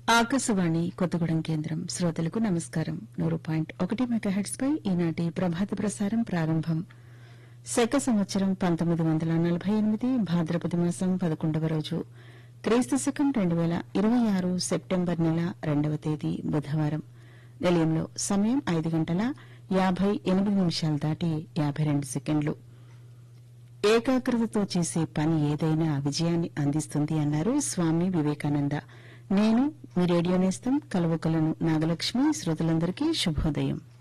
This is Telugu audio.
ఆకాశవాణి కొత్తగూడెం కేంద్రం శ్రోతలకు నమస్కారం నూరు పాయింట్ ఒకటి మెగాహెట్స్ పై ఈనాటి ప్రభాత ప్రసారం ప్రారంభం శక సంవత్సరం పంతొమ్మిది వందల నలభై ఎనిమిది భాద్రపది మాసం పదకొండవ రోజు క్రీస్తు శకం రెండు వేల ఇరవై ఆరు సెప్టెంబర్ నెల రెండవ తేదీ బుధవారం నిలయంలో సమయం ఐదు గంటల యాభై ఎనిమిది నిమిషాలు దాటి యాభై రెండు సెకండ్లు ఏకాగ్రతతో చేసే పని ఏదైనా విజయాన్ని అందిస్తుంది అన్నారు స్వామి వివేకానంద నేను మీ రేడియో నేస్తం కలవకలను నాగలక్ష్మి శ్రోతలందరికీ శుభోదయం